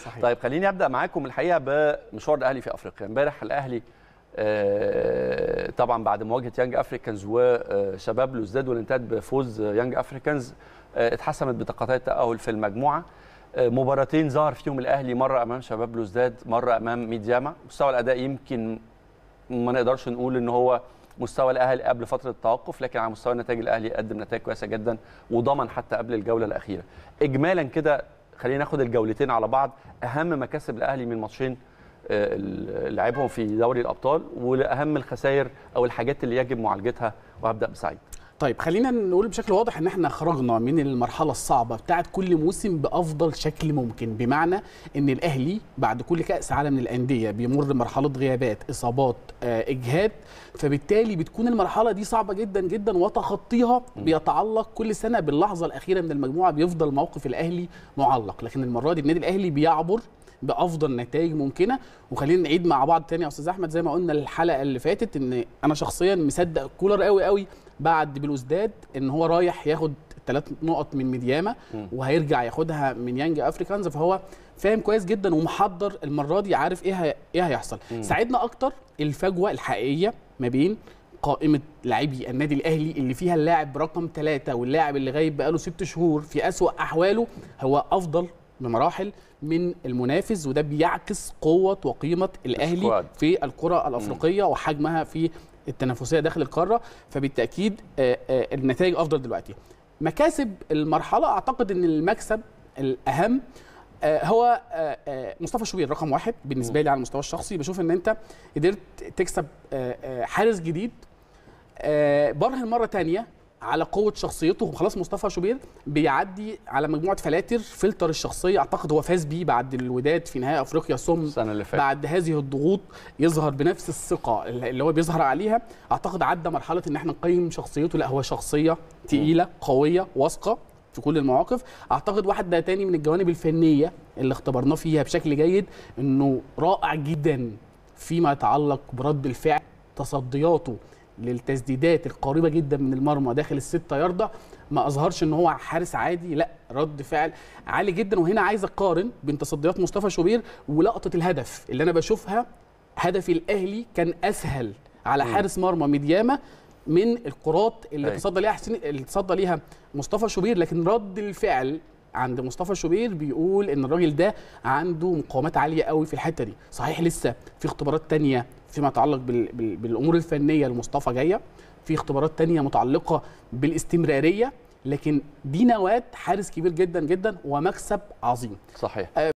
صحيح. طيب خليني ابدا معاكم الحقيقه بمشوار الاهلي في افريقيا امبارح الاهلي آه، طبعا بعد مواجهه يانج افريكانز وشباب لوزداد والانتهت بفوز يانج افريكانز آه، اتحسمت بطاقتي التاهل في المجموعه آه، مباراتين ظهر فيهم الاهلي مره امام شباب لوزداد مره امام ميدياما مستوى الاداء يمكن ما نقدرش نقول ان هو مستوى الاهلي قبل فتره التوقف لكن على مستوى النتائج الاهلي قدم نتائج كويسه جدا وضمن حتى قبل الجوله الاخيره اجمالا كده خلينا ناخد الجولتين على بعض اهم مكاسب الاهلي من ماتشين آه، اللي لعبهم في دوري الابطال واهم الخسائر او الحاجات اللي يجب معالجتها وهبدا بسعيد طيب خلينا نقول بشكل واضح ان احنا خرجنا من المرحله الصعبه بتاعه كل موسم بافضل شكل ممكن بمعنى ان الاهلي بعد كل كاس عالم للانديه بيمر بمرحله غيابات اصابات آه، اجهاد فبالتالي بتكون المرحله دي صعبه جدا جدا وتخطيها بيتعلق كل سنه باللحظه الاخيره من المجموعه بيفضل موقف الاهلي معلق لكن المره دي النادي الاهلي بيعبر بافضل نتائج ممكنه وخلينا نعيد مع بعض تاني يا استاذ احمد زي ما قلنا الحلقه اللي فاتت ان انا شخصيا مصدق كولر قوي قوي بعد بلوزداد ان هو رايح ياخد ثلاث نقط من ميدياما وهيرجع ياخدها من يانج افريكانز فهو فاهم كويس جدا ومحضر المره دي عارف ايه هي- ايه هيحصل ساعدنا اكتر الفجوه الحقيقيه ما بين قائمه لاعبي النادي الاهلي اللي فيها اللاعب رقم ثلاثة واللاعب اللي غايب بقاله ست شهور في اسوا احواله هو افضل بمراحل من المنافس وده بيعكس قوه وقيمه الاهلي السكواد. في الكره الافريقيه وحجمها في التنافسيه داخل القاره فبالتاكيد آه، آه، النتائج افضل دلوقتي مكاسب المرحله اعتقد ان المكسب الاهم آه، هو آه، آه، مصطفى شوبير رقم واحد بالنسبه لي على المستوى الشخصي بشوف ان انت قدرت تكسب آه، آه، حارس جديد آه، برهن مره تانية على قوه شخصيته خلاص مصطفى شوبير بيعدي على مجموعه فلاتر فلتر الشخصيه اعتقد هو فاز بيه بعد الوداد في نهائي افريقيا ثم السنه اللي فاتت بعد هذه الضغوط يظهر بنفس الثقه اللي هو بيظهر عليها اعتقد عدى مرحله ان احنا نقيم شخصيته لا هو شخصيه تقيله قويه واثقه في كل المواقف اعتقد واحد ده تاني من الجوانب الفنيه اللي اختبرناه فيها بشكل جيد انه رائع جدا فيما يتعلق برد الفعل تصدياته للتسديدات القريبه جدا من المرمى داخل الستة ياردة ما اظهرش ان هو حارس عادي لا رد فعل عالي جدا وهنا عايز اقارن بين تصديات مصطفى شوبير ولقطه الهدف اللي انا بشوفها هدف الاهلي كان اسهل على حارس مرمى ميدياما من الكرات اللي أيوة. تصدى ليها حسين اللي تصدى ليها مصطفى شوبير لكن رد الفعل عند مصطفى شوبير بيقول ان الراجل ده عنده مقاومات عاليه قوي في الحته دي صحيح لسه في اختبارات تانية فيما يتعلق بال... بال... بالامور الفنيه لمصطفى جايه في اختبارات تانية متعلقه بالاستمراريه لكن دي نواه حارس كبير جدا جدا ومكسب عظيم صحيح